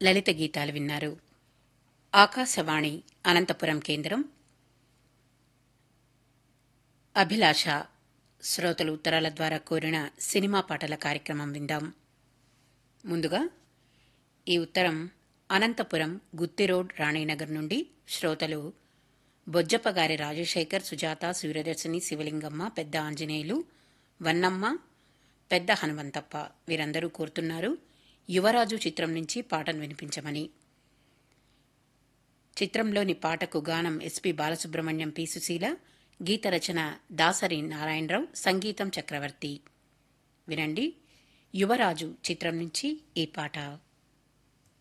లలిత గీతాలు విన్నారు ఆకాశవాణి అనంతపురం కేంద్రం అభిలాష శ్రోతలు ఉత్తరాల ద్వారా కోరిన సినిమా పాటల కార్యక్రమం విందాం ముందుగా ఈ ఉత్తరం అనంతపురం గుత్తి రోడ్ రాణీనగర్ నుండి శ్రోతలు బొజ్జప్పగారి రాజశేఖర్ సుజాత సూర్యదర్శిని శివలింగమ్మ పెద్ద ఆంజనేయులు వన్నమ్మ పెద్ద హనుమంతప్ప వీరందరూ కోరుతున్నారు యువరాజు చిత్రం నుంచి పాటను వినిపించమని చిత్రంలోని పాటకు గానం ఎస్పి బాలసుబ్రహ్మణ్యం పి సుశీల గీత రచన దాసరి నారాయణరావు సంగీతం చక్రవర్తి వినండి యువరాజు చిత్రం నుంచి ఈ పాట